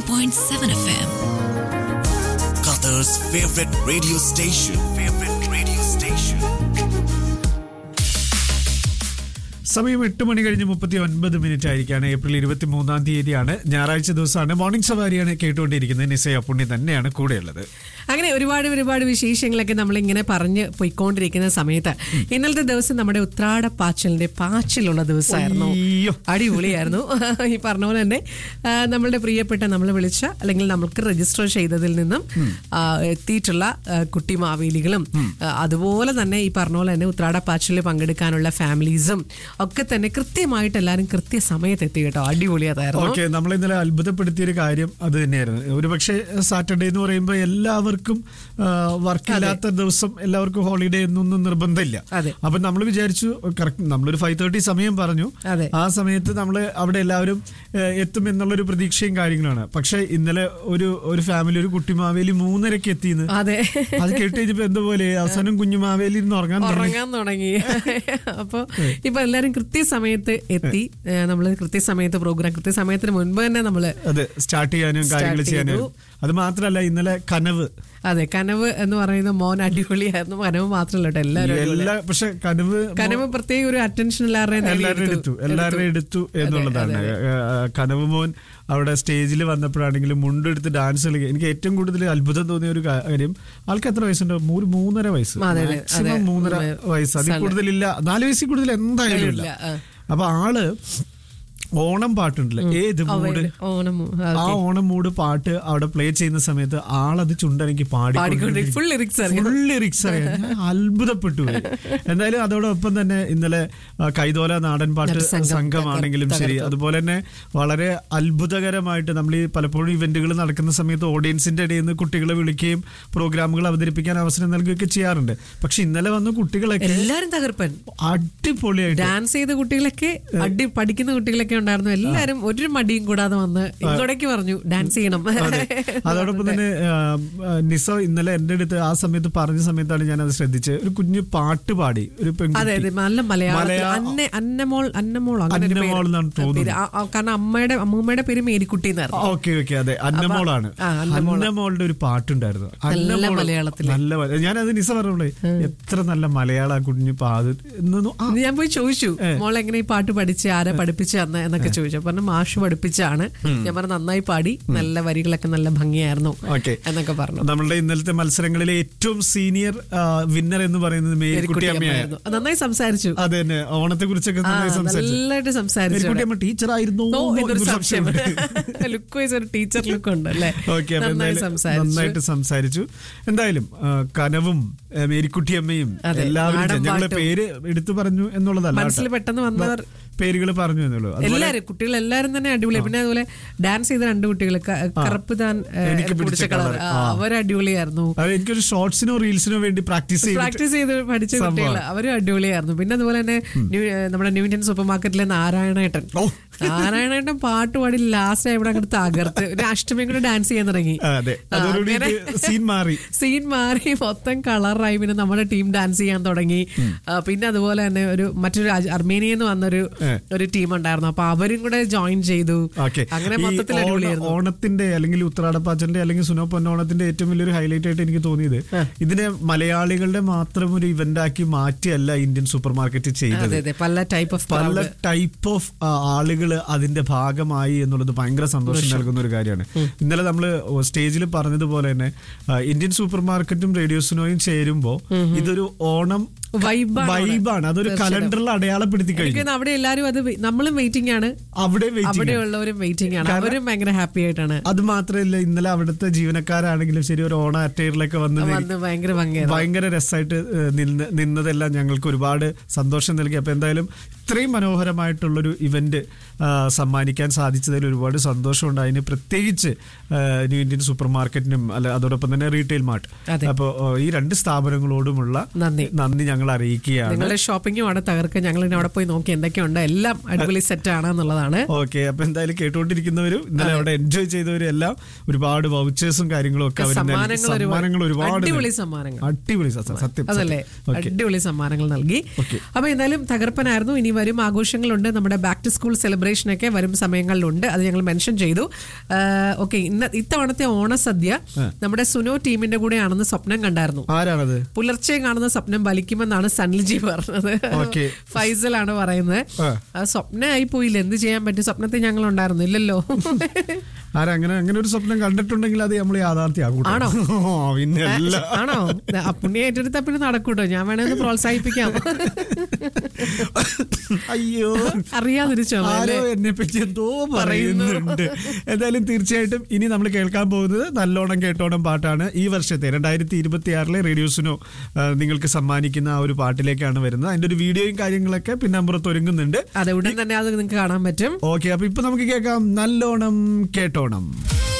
91.7 FM. Qatar's favorite radio station. Favorite radio station. സമയം എട്ട് മണി കഴിഞ്ഞ് മുപ്പത്തി ഒൻപത് മിനിറ്റ് ആയിരിക്കാണ് ഏപ്രിൽ ഇരുപത്തി മൂന്നാം തീയതിയാണ് ഞായറാഴ്ച ദിവസമാണ് മോർണിംഗ് സവാരിയാണ് കേട്ടുകൊണ്ടിരിക്കുന്നത് നിസയ പുണ്യ തന്നെയാണ് കൂടെയുള്ളത് അങ്ങനെ ഒരുപാട് ഒരുപാട് വിശേഷങ്ങളൊക്കെ നമ്മൾ ഇങ്ങനെ പറഞ്ഞ് പോയിക്കൊണ്ടിരിക്കുന്ന സമയത്ത് ഇന്നലത്തെ ദിവസം നമ്മുടെ ഉത്രാട പാച്ചിലിന്റെ പാച്ചിലുള്ള ദിവസമായിരുന്നു അയ്യോ. അടിപൊളിയായിരുന്നു ഈ പറഞ്ഞ പോലെ തന്നെ ആ, നമ്മളുടെ പ്രിയപ്പെട്ട നമ്മൾ വിളിച്ച അല്ലെങ്കിൽ നമ്മൾക്ക് രജിസ്റ്റർ ചെയ്തതിൽ നിന്നും ആ, എത്തിയിട്ടുള്ള ആ, കുട്ടി മാവേലികളും ആ, അതുപോലെ തന്നെ ഈ പറഞ്ഞ പോലെ തന്നെ ഉത്രാട പാച്ചിലിൽ പങ്കെടുക്കാനുള്ള ഫാമിലീസും ഒക്കെ തന്നെ കൃത്യമായിട്ട് എല്ലാവരും കൃത്യസമയത്ത് എത്തി കേട്ടോ അടിപൊളിയതായിരുന്നു ഓക്കെ നമ്മൾ ഇന്നലെ അത്ഭുതപ്പെടുത്തിയ ഒരു കാര്യം അത് തന്നെയായിരുന്നു ഒരു പക്ഷേ സാറ്റർഡേ എന്ന് പറയുമ്പോൾ എല്ലാവർക്കും വർക്ക് ഇല്ലാത്ത ദിവസം എല്ലാവർക്കും ഹോളിഡേ എന്നൊന്നും നിർബന്ധമില്ല അതെ. അപ്പൊ നമ്മൾ വിചാരിച്ചു കറക്റ്റ് നമ്മളൊരു ഫൈവ് തേർട്ടി സമയം പറഞ്ഞു അതെ. ആ സമയത്ത് നമ്മൾ അവിടെ എല്ലാവരും ആ, എത്തും എന്നുള്ളൊരു പ്രതീക്ഷയും കാര്യങ്ങളാണ് പക്ഷെ ഇന്നലെ ഒരു ഒരു ഫാമിലി ഒരു കുട്ടിമാവേലി മൂന്നരക്ക് എത്തിയെന്ന് അതെ അത് കേട്ട് കഴിഞ്ഞപ്പോ എന്താ പോലെ അവസാനം കുഞ്ഞുമാവേലി ഇന്ന് ഉറങ്ങാൻ തുടങ്ങി ഉറങ്ങാൻ തുടങ്ങി അപ്പൊ ഇപ്പൊ എല്ലാരും കൃത്യസമയത്ത് എത്തി നമ്മൾ കൃത്യസമയത്ത് പ്രോഗ്രാം കൃത്യസമയത്തിന് മുൻപ് തന്നെ നമ്മള് അതെ സ്റ്റാർട്ട് ചെയ്യാനും കാര്യങ്ങൾ Start ചെയ്യാനും ചെയ്തു. അത് മാത്രല്ല ഇന്നലെ കനവ് അതെ കനവ് എന്ന് പറയുന്ന മോൻ അടിപൊളിയായിരുന്നു കനവ് മാത്രമല്ല കേട്ടോ എല്ലാവരും അടിപൊളി. എല്ലാ പക്ഷെ കനവ് കനവ് പ്രത്യേക ഒരു അറ്റൻഷൻ എല്ലാവരുടെയും എല്ലാവരും എടുത്തു എല്ലാവരും എടുത്തു എന്നുള്ളതാണ് ഏഹ് കനവ് മോൻ അവിടെ സ്റ്റേജിൽ വന്നപ്പോഴാണെങ്കിലും മുണ്ടെടുത്ത് ഡാൻസ് കളിക്കുക എനിക്ക് ഏറ്റവും കൂടുതൽ അത്ഭുതം തോന്നിയ ഒരു കാര്യം ആൾക്ക് എത്ര വയസ്സുണ്ട് ഒരു മൂന്നര വയസ്സ് അതെ, അതെ, മാക്സിമം അതെ. മൂന്നര വയസ്സ് അതിൽ കൂടുതലില്ല നാല് വയസ്സിൽ കൂടുതൽ എന്തായാലും ഇല്ല ഇല്ല, ആ. അപ്പൊ ആള് ഓണം പാട്ടുണ്ടല്ലോ ഏത് മൂഡ് ഓണം ആ ഓണം മൂഡ് പാട്ട് അവിടെ പ്ലേ ചെയ്യുന്ന സമയത്ത് ആളത് ചുണ്ടനക്ക് പാടി പാടിക്കൊണ്ട് full lyrics അറിയാം. ഫുൾ ലിറിക്സ് അറിയാം ഞാൻ അത്ഭുതപ്പെട്ടു പോയി. എന്തായാലും അതോടൊപ്പം തന്നെ ഇന്നലെ ആ, കൈതോല നാടൻ പാട്ട് നൃത്തസംഘം സംഘമാണെങ്കിലും തകർത്തു. ശരി അതുപോലെ തന്നെ വളരെ അത്ഭുതകരമായിട്ട് നമ്മൾ ഈ പലപ്പോഴും ഇവന്റുകൾ നടക്കുന്ന സമയത്ത് ഓഡിയൻസിന്റെ ഇടയിൽ നിന്ന് കുട്ടികളെ വിളിക്കുകയും പ്രോഗ്രാമുകൾ അവതരിപ്പിക്കാൻ അവസരം നൽകുകയൊക്കെ ചെയ്യാറുണ്ട് പക്ഷെ ഇന്നലെ വന്ന കുട്ടികളൊക്കെ എല്ലാരും തകർപ്പൻ അടിപൊളിയായിട്ട് ഡാൻസ് ചെയ്ത കുട്ടികളൊക്കെ അടി പഠിക്കുന്ന കുട്ടികളൊക്കെ ഉണ്ടായിരുന്നു എല്ലാരും ഒരു മടിയും കൂടാതെ വന്ന് ഇങ്ങോട്ടേക്ക് പറഞ്ഞു ഡാൻസ് ചെയ്യണം അതെ. അതോടൊപ്പം തന്നെ ആ, ആ, നിസ ഇന്നലെ എന്റെ അടുത്ത് ആ സമയത്ത് പറഞ്ഞ സമയത്താണ് ഞാൻ അത് ശ്രദ്ധിച്ചത് ഒരു കുഞ്ഞു പാട്ട് പാടി ഒരു അതെ പെൺകുട്ടി അതെ നല്ല മലയാളത്തിൽ മലയാ- അന്ന അന്നമോൾ അന്നമോൾ അങ്ങനെ ഒരു അന്നമോൾ പേര്. എന്നാണ് തോന്നുന്നത്. പേര്. ആ- ആ, കാരണം അമ്മയുടെ അമ്മൂമ്മയുടെ പേര് മേരിക്കുട്ടി എന്നായിരുന്നു ഓക്കെ ഓക്കെ അതെ അന്നമോളാണ് ആ, അന്നമോള്. അന്നമോളുടെ ഒരു പാട്ടുണ്ടായിരുന്നു നല്ല അന്നമോള് മലയാളത്തില്. നല്ല മല- ഞാനത് നിസ പറഞ്ഞോളെ എത്ര നല്ല മലയാള കുഞ്ഞു പാത് എന്നൊന്നും ആ, ഇത് ഞാൻ പോയി ചോദിച്ചു മോൾ എങ്ങനെ ഈ പാട്ട് പഠിച്ച് ആരാ പഠിപ്പിച്ച് അന്ന് എന്നൊക്കെ ചോദിച്ചു പറഞ്ഞു മാഷ് പഠിപ്പിച്ചാണ് ഞാൻ പറഞ്ഞു നന്നായി പാടി നല്ല വരികളൊക്കെ നല്ല ഭംഗിയായിരുന്നു ഓക്കെ എന്നൊക്കെ പറഞ്ഞു നമ്മളുടെ ഇന്നലത്തെ മത്സരങ്ങളിലെ ഏറ്റവും സീനിയർ വിന്നർ എന്ന് പറയുന്നത് മേരിക്കുട്ടി അമ്മയായിരുന്നു അമ്മയായിരുന്നു. നന്നായി സംസാരിച്ചു അതെ തന്നെ ഓണത്തെ കുറിച്ചൊക്കെ ആ, നന്നായി സംസാരിച്ചു നല്ലതായിട്ട് സംസാരിച്ചു മേരിക്കുട്ടി അമ്മ ടീച്ചർ ആയിരുന്നു ഓ, എന്നൊരു സംശയം ലുക്ക് വൈസ് ഒരു ടീച്ചർ ലുക്ക് ഉണ്ട് അല്ലേ ഓക്കെ അപ്പൊ നന്നായി എന്തായാലും സംസാരിച്ചു നന്നായിട്ട് സംസാരിച്ചു എന്തായാലും ആ, കനവും ആ, മേരിക്കുട്ടിയമ്മയും അതെ, എല്ലാവരും നാടൻ ഞങ്ങളെ പാട്ടും. പേര് എടുത്തു പറഞ്ഞു എന്നുള്ളതല്ല മനസ്സിൽ പെട്ടെന്ന് വന്നവർ പേരുകൾ പറഞ്ഞു എന്നുള്ളൂ അതുപോലെ എല്ലാരും കുട്ടികൾ എല്ലാരും തന്നെ അടിപൊളി പിന്നെ അതുപോലെ ഡാൻസ് ചെയ്ത രണ്ട് കുട്ടികൾ കറുപ്പ് താൻ ഏ, എനിക്ക് പിടിച്ച പിടിച്ച കളർ colour. ആ. അവർ അടിപൊളിയായിരുന്നു അത് എനിക്കൊരു ഷോർട്സിനോ റീൽസിനോ വേണ്ടി പ്രാക്ടീസ് ചെയ്ത് പ്രാക്ടീസ് ചെയ്ത് പഠിച്ച സംഭവം. കുട്ടികൾ അവരും അടിപൊളിയായിരുന്നു പിന്നെ അതുപോലെ തന്നെ ന്യൂ- ഏ, നമ്മുടെ ന്യൂ ഇന്ത്യൻ സൂപ്പർ മാർക്കറ്റിലെ നാരായണേട്ടൻ ഓ. നാരായണേട്ടൻ പാട്ട് പാടി ലാസ്റ്റ് ഇവിടെ അങ്ങോട്ട് തകർത്ത് പിന്നെ അഷ്ടമിയും കൂടെ ഡാൻസ് ചെയ്യാൻ തുടങ്ങി അതെ ആ, അതോടുകൂടി അങ്ങനെ സീൻ മാറി സീൻ മാറി മൊത്തം കളറായി പിന്നെ നമ്മുടെ ടീം ഡാൻസ് ചെയ്യാൻ തുടങ്ങി ആ, പിന്നെ അതുപോലെ തന്നെ ഒരു മറ്റൊരു അജ- അർമേനിയയിൽ നിന്ന് വന്നൊരു ഏ. ഒരു ടീം ഉണ്ടായിരുന്നു അപ്പൊ അവരും കൂടെ ജോയിൻ ചെയ്തു ഓക്കെ അങ്ങനെ മൊത്തത്തിൽ അടിപൊളിയായിരുന്നു ഓണത്തിന്റെ അല്ലെങ്കിൽ ഉത്രാടപ്പാച്ചന്റെ അല്ലെങ്കിൽ സുനോ പൊന്നോണത്തിന്റെ ഏറ്റവും വലിയൊരു ഹൈലൈറ്റ് ആയിട്ട് എനിക്ക് തോന്നിയത് ഇതിനെ മലയാളികളുടെ മാത്രം ഒരു ഇവന്റ് ആക്കി മാറ്റിയല്ല ഇന്ത്യൻ സൂപ്പർ മാർക്കറ്റ് ചെയ്തത് അതെ അതെ പല ടൈപ്പ് ഓഫ് പല ടൈപ്പ് ഓഫ് ആളുകൾ അതിന്റെ ഭാഗമായി എന്നുള്ളത് ഭയങ്കര സന്തോഷം നൽകുന്ന ഒരു കാര്യമാണ് ഇന്നലെ നമ്മൾ സ്റ്റേജിൽ പറഞ്ഞതുപോലെ തന്നെ ആ, ഇന്ത്യൻ സൂപ്പർ മാർക്കറ്റും റേഡിയോസിനോയും ചേരുമ്പോ ഇതൊരു ഓണം വൈബാണ് വൈബാണ് അതൊരു കലണ്ടറിൽ അടയാളപ്പെടുത്തി കഴിഞ്ഞു എനിക്ക് തോന്നുന്നു അവിടെ എല്ലാരും അത് വെ- നമ്മളും വെയിറ്റിംഗ് ആണ് അവിടെ waiting ആണ്. അവിടെയുള്ളവരും വെയിറ്റിംഗ് ആണ് അവരും ഭയങ്കര ഹാപ്പി ആയിട്ടാണ് അത് മാത്രമല്ല ഇന്നലെ അവിടുത്തെ ജീവനക്കാരാണെങ്കിലും ശരി ഒരു ഓണ അറ്റയറിലൊക്കെ വന്ന് നിൽ- വന്ന് ഭയങ്കര ഭംഗിയായിരുന്നു ഭയങ്കര രസമായിട്ട് ഏഹ്, നിന്ന് നിന്നതെല്ലാം ഞങ്ങൾക്ക് ഒരുപാട് സന്തോഷം നൽകി അപ്പൊ എന്തായാലും ഇത്രയും മനോഹരമായിട്ടുള്ളൊരു ഇവന്റ് ആ, സമ്മാനിക്കാൻ സാധിച്ചതിൽ ഒരുപാട് സന്തോഷമുണ്ട് അതിന് പ്രത്യേകിച്ച് ആ, ന്യൂ ഇന്ത്യൻ സൂപ്പർ മാർക്കറ്റിനും അല്ല അതോടൊപ്പം തന്നെ റീറ്റെയിൽ മാർട്ട് അതെ. അപ്പോൾ ഈ രണ്ട് സ്ഥാപനങ്ങളോടുമുള്ള നന്ദി നന്ദി ഞങ്ങൾ അറിയിക്കുകയാണ് നിങ്ങളുടെ ഷോപ്പിംഗും അവിടെ തകർക്കുക ഞങ്ങൾ ഇനി അവിടെ പോയി നോക്കി എന്തൊക്കെയുണ്ട് എല്ലാം അടിപൊളി സെറ്റ് ആണ് എന്നുള്ളതാണ് ഓക്കെ അപ്പൊ എന്തായാലും കേട്ടുകൊണ്ടിരിക്കുന്നവരും ഇന്നലെ അവിടെ എൻജോയ് ചെയ്തവരും എല്ലാം ഒരുപാട് വൗച്ചേഴ്സും കാര്യങ്ങളും ഒക്കെ അവർ നൽകി. സമ്മാനങ്ങൾ സമ്മാനങ്ങൾ ഒരുപാട് ഒരുപാട് അടിപൊളി നൽകി. സമ്മാനങ്ങൾ അടിപൊളി സ- സത്യം അതല്ലേ ഓക്കെ അടിപൊളി സമ്മാനങ്ങൾ നൽകി Okay. അപ്പൊ എന്തായാലും തകർപ്പനായിരുന്നു ഇനി വരും ആഘോഷങ്ങളുണ്ട് നമ്മുടെ ബാക്ക് ടു സ്കൂൾ സെലിബ്രേഷൻ ഒക്കെ വരും സമയങ്ങളിലുണ്ട് അത് ഞങ്ങൾ മെൻഷൻ ചെയ്തു ഓക്കെ ഇന്ന ഇത്തവണത്തെ ഓണസദ്യ നമ്മുടെ സുനോ ടീമിന്റെ കൂടെയാണെന്ന് സ്വപ്നം കണ്ടായിരുന്നു ആരാണത് പുലർച്ചെ കാണുന്ന സ്വപ്നം ബലിക്കുമെന്നാണ് സനിൽജി പറഞ്ഞത് Okay. ഫൈസലാണ് പറയുന്നത് ആ. ആ സ്വപ്നമായി പോയില്ല എന്ത് ചെയ്യാൻ പറ്റും സ്വപ്നത്തിൽ ഞങ്ങൾ ഉണ്ടായിരുന്നു ഇല്ലല്ലോ ആരാ അങ്ങനെ അങ്ങനെ ഒരു സ്വപ്നം കണ്ടിട്ടുണ്ടെങ്കിൽ അത് നമ്മൾ യാഥാർത്ഥ്യമാകൂട്ടോ ആണോ? പിന്നെ അല്ല ആണോ ആ പുണ്യ ഏറ്റെടുത്ത പിന്നെ നടക്കൂട്ടോ ഞാൻ വേണമെന്ന് പ്രോത്സാഹിപ്പിക്കാം അയ്യോ അറിയാതൊരു ചുമ ആരോ എന്നെ പറ്റി എന്തോ പറയുന്നുണ്ട് എന്തായാലും തീർച്ചയായിട്ടും ഇനി നമ്മൾ കേൾക്കാൻ പോകുന്നത് നല്ലോണം കേട്ടോണം പാട്ടാണ് ഈ വർഷത്തെ രണ്ടായിരത്തി ഇരുപത്തി ആറിലെ റേഡിയോസിനോ നിങ്ങൾക്ക് സമ്മാനിക്കുന്ന ആ ഒരു പാട്ടിലേക്കാണ് വരുന്നത് അതിന്റെ ഒരു വീഡിയോയും കാര്യങ്ങളൊക്കെ പിന്നെ അമ്പുറത്ത് ഒരുങ്ങുന്നുണ്ട് അതെ ഉടൻ തന്നെ അത് നിങ്ങൾക്ക് കാണാൻ പറ്റും ഓക്കെ അപ്പൊ ഇപ്പൊ നമുക്ക് കേൾക്കാം നല്ലോണം കേട്ടോണം